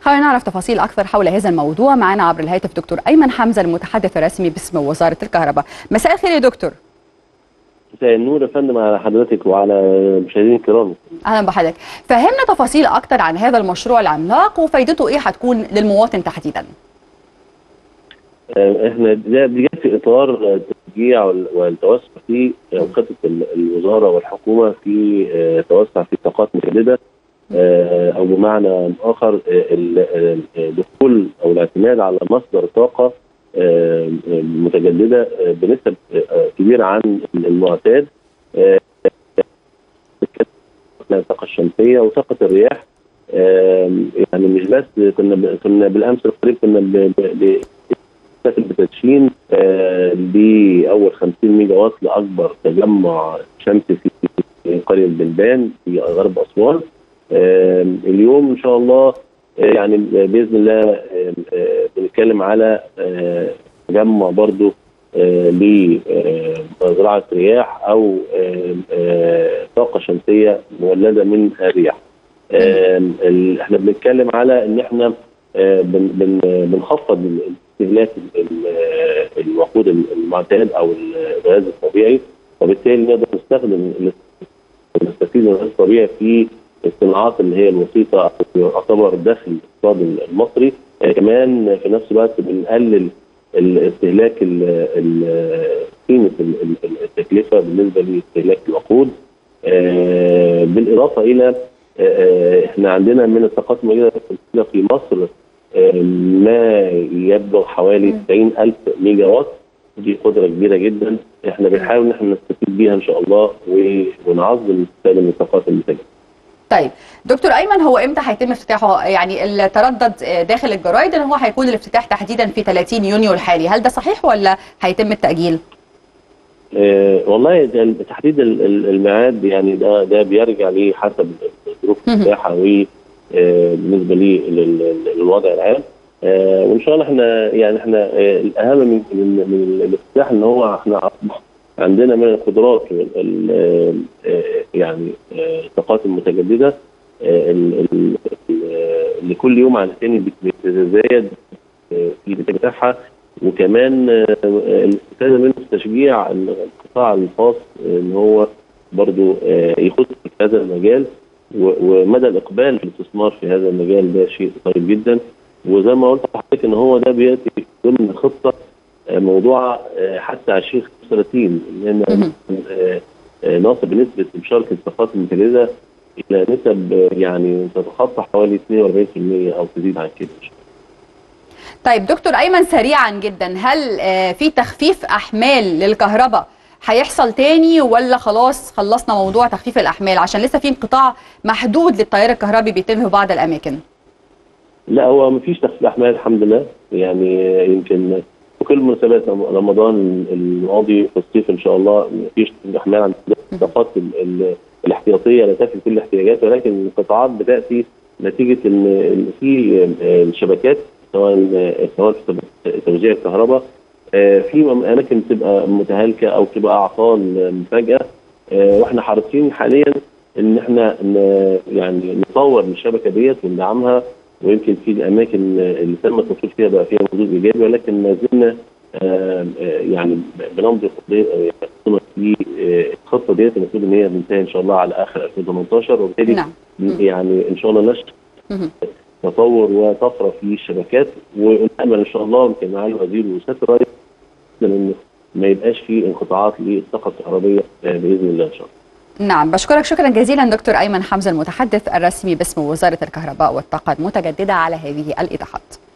خلينا نعرف تفاصيل اكثر حول هذا الموضوع معنا عبر الهاتف دكتور ايمن حمزه المتحدث الرسمي باسم وزاره الكهرباء مساء الخير يا دكتور مساء النور يا فندم على حضرتك وعلى المشاهدين الكرام اهلا بحضرتك فهمنا تفاصيل اكثر عن هذا المشروع العملاق وفائدته ايه هتكون للمواطن تحديدا احنا ده جاء في اطار التشجيع والتوسع في خطه الوزاره والحكومه في توسع في طاقات مجدده او بمعنى اخر الدخول او الاعتماد على مصدر طاقه متجدده بنسب كبيره عن المعتاد الطاقه الشمسيه وطاقه الرياح يعني مش بس كنا كنا بالامس القريب كنا بتدشين لاول 50 ميجا وات لاكبر تجمع شمسي في قريه بلبان في غرب اسوان اليوم ان شاء الله يعني باذن الله بنتكلم على تجمع برضو لزراعه رياح او طاقه شمسيه مولده من الرياح. احنا بنتكلم على ان احنا بنخفض استهلاك الوقود المعتاد او الغاز الطبيعي وبالتالي نقدر نستخدم نستفيد من الغاز الطبيعي في الصناعات اللي هي الوسيطه او يعتبر داخل الاقتصاد المصري كمان في نفس الوقت بنقلل الاستهلاك قيمه التكلفه بالنسبه لاستهلاك الوقود بالاضافه الى احنا عندنا من الطاقات الموجوده في مصر ما يبلغ حوالي 90 ألف ميجا وات دي قدرة كبيرة جدا احنا بنحاول ان احنا نستفيد بيها ان شاء الله ونعظم الاستفادة من الطاقات المتجددة. طيب دكتور ايمن هو امتى هيتم افتتاحه يعني اللي تردد داخل الجرايد ان هو هيكون الافتتاح تحديدا في 30 يونيو الحالي هل ده صحيح ولا هيتم التاجيل؟ آه والله تحديد الميعاد يعني ده ده بيرجع ليه حسب ظروف الافتتاح و بالنسبه لي للوضع العام آه وان شاء الله احنا يعني احنا آه الاهم من من, من الافتتاح ان هو احنا اصبح عندنا من القدرات آه يعني الطاقات المتجدده اللي كل يوم عن الثاني بتتزايد في الانتاج بتاعها وكمان الاستفاده منه في تشجيع القطاع الخاص ان هو برضه يخش في هذا المجال ومدى الاقبال في الاستثمار في هذا المجال ده شيء طيب جدا وزي ما قلت لحضرتك ان هو ده بياتي ضمن خطه موضوع حتى 2035 ان نصب بنسبه مشاركه الطاقات المتجدده الى نسب يعني تتخطى حوالي 42% او تزيد عن كده طيب دكتور ايمن سريعا جدا هل في تخفيف احمال للكهرباء هيحصل تاني ولا خلاص خلصنا موضوع تخفيف الاحمال عشان لسه في انقطاع محدود للتيار الكهربي بيتم في بعض الاماكن لا هو مفيش تخفيف احمال الحمد لله يعني يمكن في كل مناسبات رمضان الماضي في الصيف ان شاء الله مفيش تخفيف احمال عند الطاقات الاحتياطيه لا تكفي كل الاحتياجات ولكن القطاعات بتاتي نتيجه ان في الشبكات سواء سواء في توزيع الكهرباء في اماكن بتبقى متهالكه او بتبقى اعطال مفاجاه واحنا حريصين حاليا ان احنا يعني نطور من الشبكه ديت وندعمها ويمكن في الاماكن اللي تم التصويت فيها بقى فيها مردود ايجابي ولكن ما زلنا يعني بنمضي في الخطه ديت المفروض ان هي تنتهي ان شاء الله على اخر 2018 وبالتالي نعم. يعني ان شاء الله نشر تطور وطفره في الشبكات ونامل ان شاء الله يمكن معالي الوزير وسياده الرئيس انه ما يبقاش في انقطاعات للطاقه الكهربائيه باذن الله ان شاء الله. نعم بشكرك شكرا جزيلا دكتور ايمن حمزه المتحدث الرسمي باسم وزاره الكهرباء والطاقه المتجدده على هذه الايضاحات.